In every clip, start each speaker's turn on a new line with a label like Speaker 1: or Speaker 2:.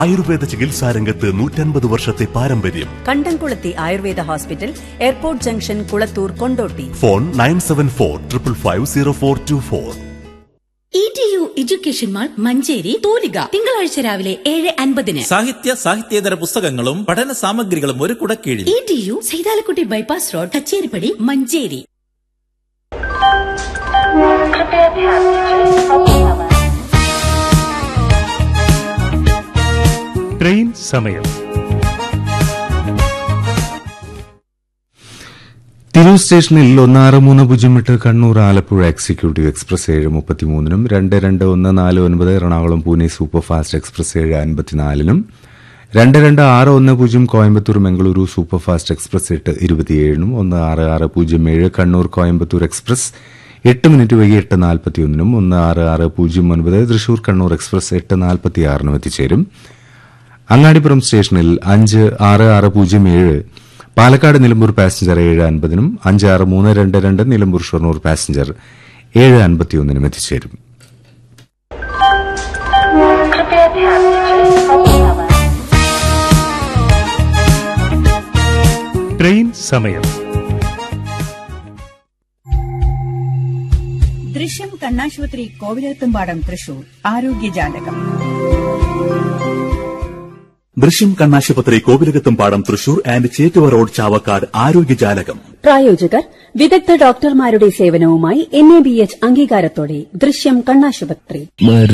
Speaker 1: ആയുർവേദ ചികിത്സാ രംഗത്ത് നൂറ്റൻപത് വർഷത്തെ പാരമ്പര്യം
Speaker 2: Kandamkulathi Ayurveda hospital airport junction Kulathur Kondotty
Speaker 1: phone nine seven four triple five zero four two four
Speaker 3: E T U education mall Manjeri Thoolika തിങ്കളാഴ്ച രാവിലെ ഏഴ് അൻപതിന്
Speaker 4: സാഹിത്യ സാഹിത്യേതര പുസ്തകങ്ങളും പഠന സാമഗ്രികളും ഒരു കുടക്കീഴിൽ
Speaker 3: E T U Saithalakutty bypass road Kacheripadi Manjeri
Speaker 5: train സമയം
Speaker 6: തിരൂർ സ്റ്റേഷനിൽ ഒന്ന് ആറ് മൂന്ന് പൂജ്യം എട്ട് കണ്ണൂർ ആലപ്പുഴ എക്സിക്യൂട്ടീവ് എക്സ്പ്രസ് ഏഴ് മുപ്പത്തിമൂന്നിനും രണ്ട് രണ്ട് ഒന്ന് നാല് ഒൻപത് Ernakulam Pune super fast express ഏഴ് അൻപത്തിനാലിനും രണ്ട് രണ്ട് ആറ് ഒന്ന് പൂജ്യം Coimbatore Mangaluru super fast express എട്ട് ഇരുപത്തിയേഴിനും ഒന്ന് ആറ് ആറ് പൂജ്യം ഏഴ് കണ്ണൂർ കോയമ്പത്തൂർ എക്സ്പ്രസ് എട്ട് മിനിറ്റ് വൈകി എട്ട് നാൽപ്പത്തിയൊന്നിനും ഒന്ന് ആറ് ആറ് പൂജ്യം ഒൻപത് തൃശൂർ കണ്ണൂർ എക്സ്പ്രസ് എട്ട് നാൽപ്പത്തിയാറിനും എത്തിച്ചേരും അങ്ങാടിപ്പുറം സ്റ്റേഷനിൽ അഞ്ച് ആറ് ആറ് പൂജ്യം ഏഴ് പാലക്കാട് നിലമ്പൂർ പാസഞ്ചർ ഏഴ് അൻപതിനും അഞ്ച് ആറ് മൂന്ന് രണ്ട് രണ്ട് നിലമ്പൂർ ഷൊർണൂർ പാസഞ്ചർ ഏഴ് അൻപത്തിയൊന്നിനും എത്തിച്ചേരും
Speaker 5: ട്രെയിൻ സമയം
Speaker 2: ദൃശ്യം കണ്ണാശുപത്രി കോവിലത്തുംപാടം തൃശൂർ ആരോഗ്യജാലകം
Speaker 1: ദൃശ്യം കണ്ണാശുപത്രി കോവിലകത്തും പാടം തൃശൂർ ആൻഡ് ചേറ്റുവ റോഡ് ചാവക്കാട് ആരോഗ്യജാലകം
Speaker 7: പ്രായോജകർ വിദഗ്ധ ഡോക്ടർമാരുടെ സേവനവുമായി എൻ എ ബി എച്ച് അംഗീകാരത്തോടെ ദൃശ്യം കണ്ണാശുപത്രി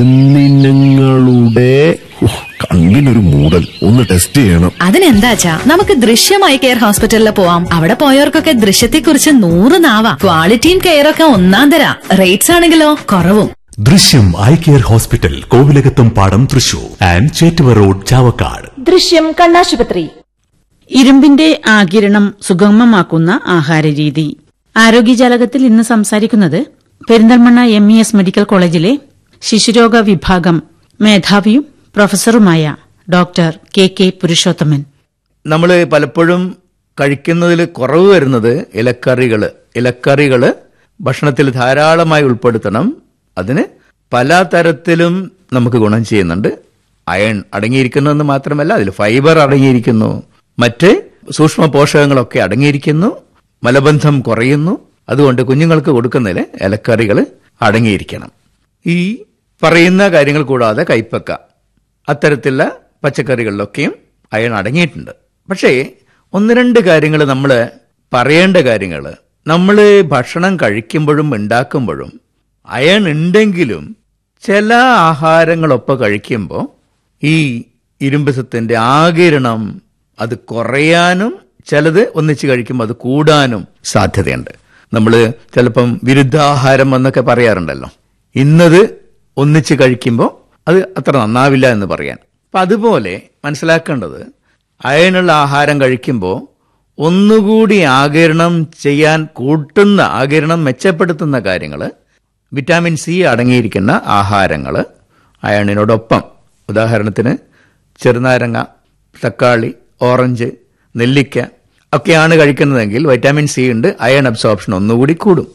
Speaker 8: മരുന്നിനങ്ങളുടെ ഉഹ്, കണ്ണിനൊരു മൂടൽ ഒന്ന് ടെസ്റ്റ് ചെയ്യണം
Speaker 9: അതിനെന്താച്ചാ നമുക്ക് ദൃശ്യമായി കെയർ ഹോസ്പിറ്റലിൽ പോവാം അവിടെ പോയവർക്കൊക്കെ ദൃശ്യത്തെക്കുറിച്ച് നൂറ് നാവാ ക്വാളിറ്റിയും കെയറൊക്കെ ഒന്നാം തരാ റേറ്റ്സ് ആണെങ്കിലോ കുറവും
Speaker 1: ദൃശ്യം ഐ കെയർ ഹോസ്പിറ്റൽ കോവിലകത്തും പാടം തൃശൂർ ആൻഡ് ചേറ്റുവ റോഡ് ചാവക്കാട്
Speaker 7: ദൃശ്യം കണ്ണാശുപത്രി
Speaker 10: ഇരുമ്പിന്റെ ആകിരണം സുഗമമാക്കുന്ന ആഹാരരീതി ആരോഗ്യജാലകത്തിൽ ഇന്ന് സംസാരിക്കുന്നത് Perinthalmanna M E S medical കോളേജിലെ ശിശുരോഗ വിഭാഗം മേധാവിയും പ്രൊഫസറുമായ ഡോക്ടർ കെ കെ പുരുഷോത്തമൻ
Speaker 11: നമ്മൾ പലപ്പോഴും കഴിക്കുന്നതിൽ കുറവ് വരുന്നത് ഇലക്കറികൾ ഇലക്കറികൾ ഭക്ഷണത്തിൽ ധാരാളമായി ഉൾപ്പെടുത്തണം അതിന് പല തരത്തിലും നമുക്ക് ഗുണം ചെയ്യുന്നുണ്ട് അയൺ അടങ്ങിയിരിക്കുന്നെന്ന് മാത്രമല്ല അതിൽ ഫൈബർ അടങ്ങിയിരിക്കുന്നു മറ്റ് സൂക്ഷ്മ പോഷകങ്ങളൊക്കെ അടങ്ങിയിരിക്കുന്നു മലബന്ധം കുറയുന്നു അതുകൊണ്ട് കുഞ്ഞുങ്ങൾക്ക് കൊടുക്കുന്നതിൽ ഇലക്കറികൾ അടങ്ങിയിരിക്കണം ഈ പറയുന്ന കാര്യങ്ങൾ കൂടാതെ കൈപ്പക്ക അത്തരത്തിലുള്ള പച്ചക്കറികളിലൊക്കെയും അയൺ അടങ്ങിയിട്ടുണ്ട് പക്ഷേ ഒന്ന് രണ്ട് കാര്യങ്ങൾ നമ്മൾ പറയേണ്ട കാര്യങ്ങൾ നമ്മൾ ഭക്ഷണം കഴിക്കുമ്പോഴും ഉണ്ടാക്കുമ്പോഴും അയൺ ഉണ്ടെങ്കിലും ചില ആഹാരങ്ങളൊപ്പം കഴിക്കുമ്പോൾ ഈ ഇരുമ്പസത്തിന്റെ ആകിരണം അത് കുറയാനും ചിലത് ഒന്നിച്ച് കഴിക്കുമ്പോൾ അത് കൂടാനും സാധ്യതയുണ്ട് നമ്മൾ ചിലപ്പം വിരുദ്ധാഹാരം എന്നൊക്കെ പറയാറുണ്ടല്ലോ ഇന്നത് ഒന്നിച്ച് കഴിക്കുമ്പോൾ അത് അത്ര നന്നാവില്ല എന്ന് പറയാൻ അപ്പം അതുപോലെ മനസ്സിലാക്കേണ്ടത് അയനുള്ള ആഹാരം കഴിക്കുമ്പോൾ ഒന്നുകൂടി ആകിരണം ചെയ്യാൻ കൂട്ടുന്ന ആകിരണം മെച്ചപ്പെടുത്തുന്ന കാര്യങ്ങൾ വിറ്റാമിൻ സി അടങ്ങിയിരിക്കുന്ന ആഹാരങ്ങൾ അയണിനോടൊപ്പം ഉദാഹരണത്തിന് ചെറുനാരങ്ങ തക്കാളി ഓറഞ്ച് നെല്ലിക്ക ഒക്കെയാണ് കഴിക്കുന്നതെങ്കിൽ വൈറ്റാമിൻ സി ഉണ്ട് അയൺ അബ്സോർപ്ഷൻ ഒന്നുകൂടി കൂടും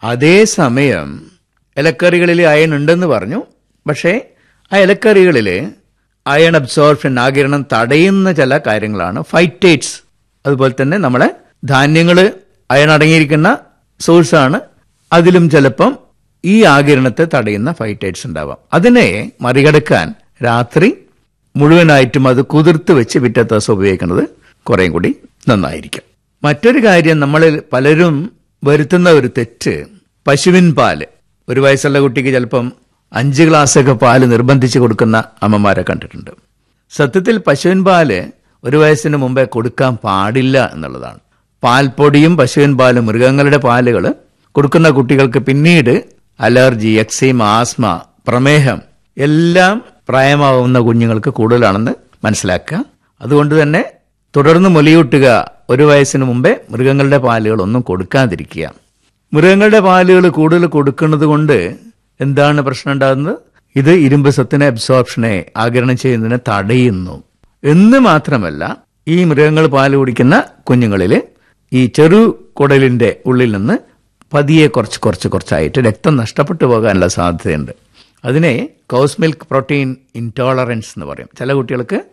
Speaker 11: അതേസമയം ഇലക്കറികളിൽ അയൺ ഉണ്ടെന്ന് പറഞ്ഞു പക്ഷേ ആ ഇലക്കറികളിൽ അയൺ അബ്സോർപ്ഷൻ ആകിരണം തടയുന്ന ചില കാര്യങ്ങളാണ് ഫൈറ്റേറ്റ്സ് അതുപോലെ തന്നെ നമ്മളെ ധാന്യങ്ങൾ അയൺ അടങ്ങിയിരിക്കുന്ന സോഴ്സാണ് അതിലും ചിലപ്പം ഈ ആകിരണത്തെ തടയുന്ന ഫൈറ്റേറ്റ്സ് ഉണ്ടാവാം അതിനെ മറികടക്കാൻ രാത്രി മുഴുവനായിട്ടും അത് കുതിർത്ത് വെച്ച് പിറ്റത്തെ ദിവസം ഉപയോഗിക്കുന്നത് കുറേയും കൂടി നന്നായിരിക്കും മറ്റൊരു കാര്യം നമ്മളിൽ പലരും വരുത്തുന്ന ഒരു തെറ്റ് പശുവിൻ പാല് ഒരു വയസ്സുള്ള കുട്ടിക്ക് ചിലപ്പം അഞ്ച് ഗ്ലാസ്സൊക്കെ പാല് നിർബന്ധിച്ച് കൊടുക്കുന്ന അമ്മമാരെ കണ്ടിട്ടുണ്ട് സത്യത്തിൽ പശുവിൻ പാല് ഒരു വയസ്സിന് മുമ്പേ കൊടുക്കാൻ പാടില്ല എന്നുള്ളതാണ് പാൽപ്പൊടിയും പശുവിൻ പാലും മൃഗങ്ങളുടെ പാലുകൾ കൊടുക്കുന്ന കുട്ടികൾക്ക് പിന്നീട് അലർജി എക്സീമ ആസ്മ പ്രമേഹം എല്ലാം പ്രായമാവുന്ന കുഞ്ഞുങ്ങൾക്ക് കൂടുതലാണെന്ന് മനസ്സിലാക്കുക അതുകൊണ്ട് തന്നെ തുടർന്ന് മുലയൂട്ടുക ഒരു വയസ്സിന് മുമ്പേ മൃഗങ്ങളുടെ പാലുകൾ ഒന്നും കൊടുക്കാതിരിക്കുക മൃഗങ്ങളുടെ പാലുകൾ കൂടുതൽ കൊടുക്കുന്നത് കൊണ്ട് എന്താണ് പ്രശ്നം ഉണ്ടാകുന്നത് ഇത് ഇരുമ്പ് സത്തിനെ അബ്സോർപ്ഷനെ ആകിരണം ചെയ്യുന്നതിനെ തടയുന്നു എന്ന് മാത്രമല്ല ഈ മൃഗങ്ങൾ പാല് കുടിക്കുന്ന കുഞ്ഞുങ്ങളിൽ ഈ ചെറു കുടലിന്റെ ഉള്ളിൽ നിന്ന് പതിയെ കുറച്ച് കുറച്ച് കുറച്ചായിട്ട് രക്തം നഷ്ടപ്പെട്ടു പോകാനുള്ള സാധ്യതയുണ്ട് അതിനെ കൗസ് മിൽക്ക് പ്രോട്ടീൻ ഇൻടോളറൻസ് എന്ന് പറയും ചില കുട്ടികൾക്ക്